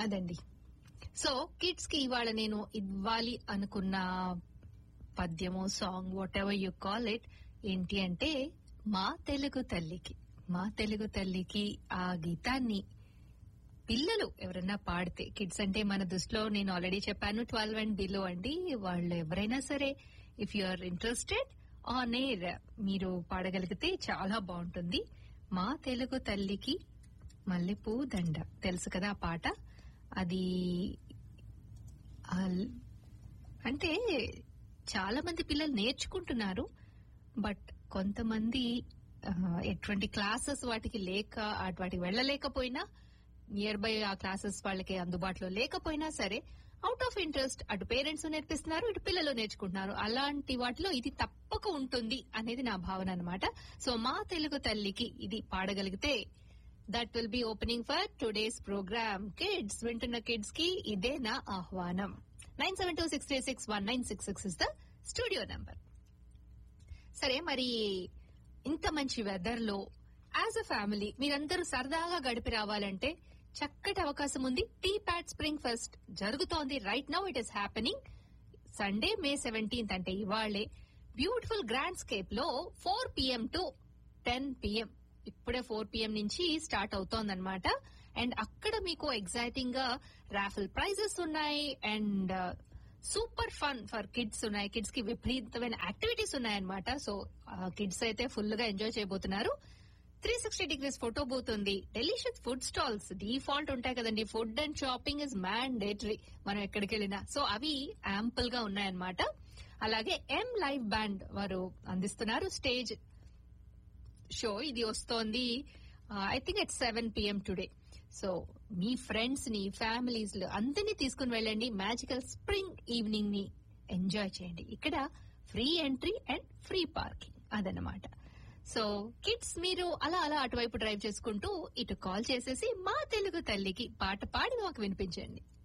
అదండి so kids కి ఇవాళ నేను ఇవ్వాలి అనుకున్న పద్యము song whatever you call it ఏంటి అంటే మా తెలుగు తల్లికి మా తెలుగు తల్లికి ఆ గీతాన్ని పిల్లలు ఎవరైనా పాడితే కిడ్స్ అంటే మన దృష్టిలో నేను ఆల్రెడీ చెప్పాను ట్వెల్వ్ అండ్ బిలో అండి వాళ్ళు ఎవరైనా సరే if you are interested on air మీరు పాడగలిగితే చాలా బాగుంటుంది మా తెలుగు తల్లికి మల్లెపూ దండ తెలుసు కదా ఆ పాట అది ఆ- అంటే చాలా మంది పిల్లలు నేర్చుకుంటున్నారు బట్ కొంతమంది ఆ, ఎటువంటి క్లాసెస్ వాటికి లేక అటు వాటికి వెళ్ళలేకపోయినా నియర్ బై ఆ క్లాసెస్ వాళ్ళకి అందుబాటులో లేకపోయినా సరే అవుట్ ఆఫ్ ఇంట్రెస్ట్ అటు పేరెంట్స్ నేర్పిస్తున్నారు ఇటు పిల్లలు నేర్చుకుంటున్నారు అలాంటి వాటిలో ఇది తప్పక ఉంటుంది అనేది నా భావన అనమాట సో మా తెలుగు తల్లికి ఇది పాడగలిగితే that will be opening for today's program kids వింటున్న కిడ్స్ కి ఇదే నా ఆహ్వానం nine seven two six three six one nine six six is the studio number సరే మరి ఇంత మంచి వెదర్ లో యాజ్ అ ఫ్యామిలీ మీరందరూ సరదాగా గడిపి రావాలంటే చక్కటి అవకాశం ఉంది టీ ప్యాడ్ స్ప్రింగ్ ఫెస్ట్ జరుగుతోంది right now it is happening Sunday May seventeenth అంటే ఇవాళ్లే బ్యూటిఫుల్ గ్రాండ్ స్కేప్ లో four PM to ten PM ఇప్పుడే ఫోర్ పిఎం నుంచి స్టార్ట్ అవుతోందన్నమాట అండ్ అక్కడ మీకు ఎగ్జైటింగ్ గా రాఫిల్ ప్రైజెస్ ఉన్నాయి and super fun for kids ఉన్నాయి కిడ్స్ కి విపరీతమైన యాక్టివిటీస్ ఉన్నాయన్నమాట సో కిడ్స్ అయితే ఫుల్ గా ఎంజాయ్ చేయబోతున్నారు three sixty degrees photo booth ఉంది డెలిషియస్ ఫుడ్ స్టాల్స్ డిఫాల్ట్ ఉంటాయి కదండి food and shopping is mandatory మనం ఎక్కడికి వెళ్ళినా సో అవి యాంపుల్ గా ఉన్నాయన్నమాట అలాగే ఎం లైవ్ బ్యాండ్ వారు అందిస్తున్నారు స్టేజ్ షో ఇది వస్తోంది I think at seven PM today so మీ ఫ్రెండ్స్ ని ఫ్యామిలీస్ అందరినీ తీసుకుని వెళ్ళండి మ్యాజికల్ స్ప్రింగ్ ఈవినింగ్ ని ఎంజాయ్ చేయండి ఇక్కడ free entry and free parking అదనమాట సో కిడ్స్ మీరు అలా అలా అటువైపు డ్రైవ్ చేసుకుంటూ ఇటు కాల్ చేసేసి మా తెలుగు తల్లికి పాట పాడి మాకు వినిపించండి